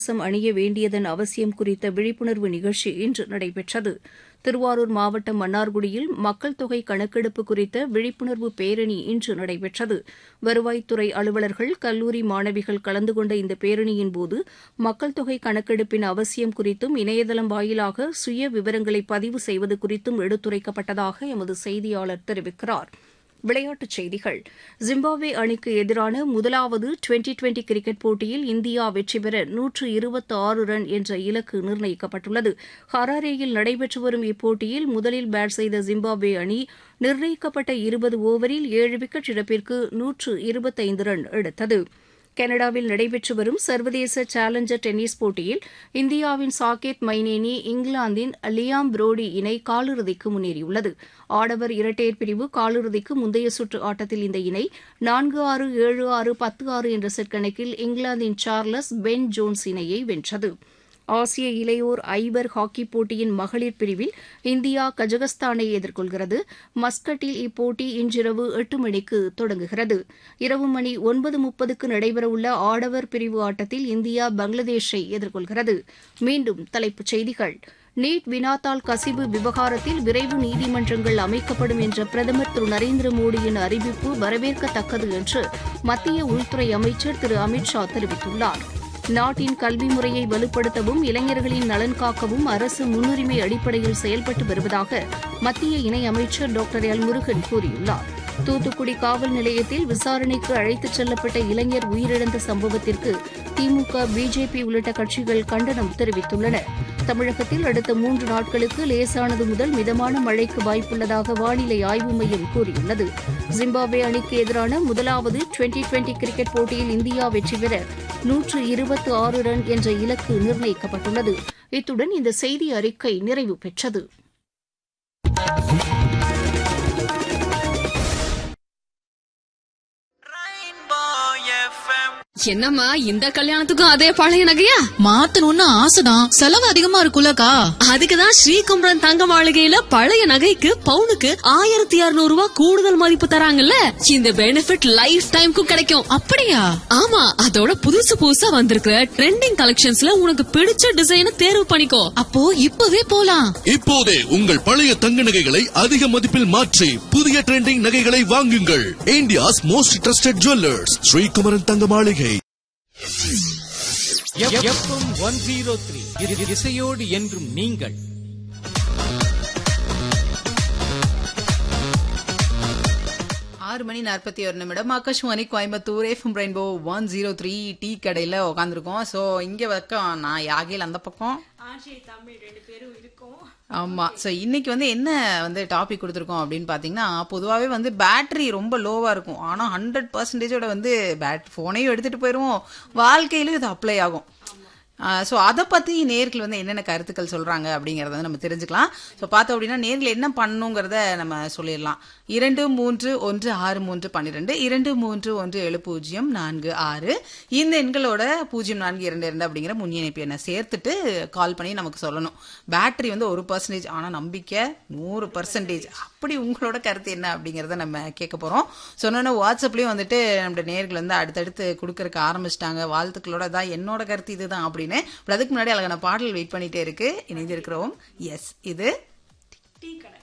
கவசம் அணிய வேண்டியதன் அவசியம் குறித்த விழிப்புணர்வு நிகழ்ச்சி இன்று நடைபெற்றது திருவாரூர் மாவட்டம் மன்னார்குடியில் மக்கள் தொகை கணக்கெடுப்பு குறித்த விழிப்புணர்வு பேரணி இன்று நடைபெற்றது வருவாய்த்துறை அலுவலர்கள் கல்லூரி மாணவிகள் கலந்து கொண்ட இந்த பேரணியின்போது மக்கள் தொகை கணக்கெடுப்பின் அவசியம் குறித்தும் இணையதளம் வாயிலாக சுய விவரங்களை பதிவு செய்வது குறித்தும் எடுத்துரைக்கப்பட்டதாக எமது செய்தியாளர் தெரிவிக்கிறார் விளையாட்டுச் செய்திகள் ஜிம்பாப்வே அணிக்கு எதிரான முதலாவது டுவெண்டி டுவெண்டி கிரிக்கெட் போட்டியில் இந்தியா வெற்றி பெற நூற்று இருபத்தி ஆறு ரன் என்ற இலக்கு நிர்ணயிக்கப்பட்டுள்ளது ஹராரேயில் நடைபெற்று வரும் இப்போட்டியில் முதலில் பேட் செய்த ஜிம்பாப்வே அணி நிர்ணயிக்கப்பட்ட இருபது ஓவரில் ஏழு விக்கெட் இழப்பிற்கு நூற்று இருபத்தைந்து ரன் எடுத்தது கனடாவில் நடைபெற்று வரும் சர்வதேச சேலஞ்சர் டென்னிஸ் போட்டியில் இந்தியாவின் சாகேத் மைனேனி இங்கிலாந்தின் லியாம் புரோடி இணை காலிறுதிக்கு முன்னேறியுள்ளது ஆடவர் இரட்டையர் பிரிவு காலிறுதிக்கு முந்தைய சுற்று ஆட்டத்தில் இந்த இணை நான்கு ஆறு ஏழு ஆறு பத்து ஆறு என்ற செட் கணக்கில் இங்கிலாந்தின் சார்லஸ் பென் ஜோன்ஸ் இணையை வென்றது ஆசிய இளையோர் ஐவர் ஹாக்கி போட்டியின் மகளிர் பிரிவில் இந்தியா கஜகஸ்தானை எதிர்கொள்கிறது மஸ்கட்டில் இப்போட்டி இன்றிரவு எட்டு மணிக்கு தொடங்குகிறது இரவு மணி ஒன்பது முப்பதுக்கு நடைபெறவுள்ள ஆடவர் பிரிவு ஆட்டத்தில் இந்தியா பங்களாதேஷை எதிர்கொள்கிறது மீண்டும் தலைப்புச் செய்திகள் நீட் வினாத்தாள் கசிவு விவகாரத்தில் விரைவு நீதிமன்றங்கள் அமைக்கப்படும் என்ற பிரதமர் திரு நரேந்திர மோடியின் அறிவிப்பு வரவேற்கத்தக்கது என்று மத்திய உள்துறை அமைச்சர் திரு அமித் ஷா தெரிவித்துள்ளார் நாட்டின் கல்வி முறையை வலுப்படுத்தவும் இளைஞர்களின் நலன் காக்கவும் அரசு முன்னுரிமை அடிப்படையில் செயல்பட்டு வருவதாக மத்திய இணையமைச்சர் டாக்டர் எல் முருகன் கூறியுள்ளார் தூத்துக்குடி காவல் நிலையத்தில் விசாரணைக்கு அழைத்துச் செல்லப்பட்ட இளைஞர் உயிரிழந்த சம்பவத்திற்கு திமுக பிஜேபி உள்ளிட்ட கட்சிகள் கண்டனம் தெரிவித்துள்ளன தமிழகத்தில் அடுத்த மூன்று நாட்களுக்கு லேசானது முதல் மிதமான மழைக்கு வாய்ப்புள்ளதாக வானிலை ஆய்வு மையம் கூறியுள்ளது ஜிம்பாப்வே அணிக்கு எதிரான முதலாவது டுவெண்டி டுவெண்டி கிரிக்கெட் போட்டியில் இந்தியா வெற்றி பெற நூற்று இருபத்து ஆறு ரன் என்ற இலக்கு நிர்ணயிக்கப்பட்டுள்ளது இத்துடன் இந்த செய்தி அறிக்கை நிறைவு பெற்றது என்னம்மா இந்த கல்யாணத்துக்கும் அதே பழைய நகையா மாத்தணும்னு ஆசைதான் செலவு அதிகமா இருக்குல்லக்கா அதுக்குதான் ஸ்ரீகும்பரன் தங்க மாளிகையில பழைய நகைக்கு பவுனுக்கு ஆயிரத்தி இருநூறு ரூபாய் கூடுதல் மதிப்பு தராங்கல்ல இந்த பெனிஃபிட் லைஃப் டைம்க்கும் கிடைக்கும் அப்படியா ஆமா அதோட புதுசு புதுசா வந்திருக்கிற ட்ரெண்டிங் கலெக்ஷன்ஸ்ல உனக்கு பிடிச்ச டிசைனை தேர்வு பண்ணிக்கோ அப்போ இப்பவே போலாம் இப்போதே உங்கள் பழைய தங்க நகைகளை அதிக மதிப்பில் மாற்றி புதிய ட்ரெண்டிங் நகைகளை வாங்குங்கள் India's most trusted jewellers Srikumaran தங்க மாளிகை எஃப்எம் ஒன் ஜீரோ த்ரீ இசையோடு என்றும் நீங்கள் ஆறு மணி நாற்பத்தி ஒரு நிமிடம் Akashvani Coimbatore FM rainbow one zero three tea கடையில உட்காந்துருக்கோம் ஸோ இங்க பக்கம் நான் யாகில் அந்த பக்கம் ஆமா ஸோ இன்னைக்கு வந்து என்ன வந்து டாபிக் கொடுத்துருக்கோம் அப்படின்னு பார்த்தீங்கன்னா பொதுவாகவே வந்து பேட்டரி ரொம்ப லோவாக இருக்கும் ஆனால் ஹண்ட்ரட் பர்சன்டேஜோட வந்து பேட் ஃபோனையும் எடுத்துகிட்டு போயிடுவோம் வாழ்க்கையிலும் இது அப்ளை ஆகும் ஸோ அதை பற்றி நேர்கள் வந்து என்னென்ன கருத்துக்கள் சொல்கிறாங்க அப்படிங்கிறத வந்து நம்ம தெரிஞ்சுக்கலாம் ஸோ பார்த்தோம் அப்படின்னா நேர்கள் என்ன பண்ணுங்கிறத நம்ம சொல்லிடலாம் இரண்டு மூன்று ஒன்று ஆறு மூன்று பன்னிரெண்டு இரண்டு மூன்று ஒன்று ஏழு பூஜ்ஜியம் நான்கு ஆறு இந்த எண்களோட பூஜ்ஜியம் நான்கு இரண்டு இரண்டு அப்படிங்கிற முன் இணைப்பு எண்ணை சேர்த்துட்டு கால் பண்ணி நமக்கு சொல்லணும் பேட்டரி வந்து ஒரு பர்சன்டேஜ் ஆனால் நம்பிக்கை நூறு பர்சன்டேஜ் அப்படி உங்களோட கருத்து என்ன அப்படிங்கிறத நம்ம கேட்க போகிறோம் சொன்னோன்னா வாட்ஸ்அப்லேயும் வந்துட்டு நம்ம நேர்கள் வந்து அடுத்தடுத்து கொடுக்கறக்கு ஆரம்பிச்சிட்டாங்க வாழ்த்துக்களோட தான் என்னோட கருத்து இதுதான் அப்படின்னு பட் அதுக்கு முன்னாடி அழகான பாடல் வெயிட் பண்ணிட்டே இருக்கு இணைந்திருக்கிறோம் எஸ் இது டீ கடை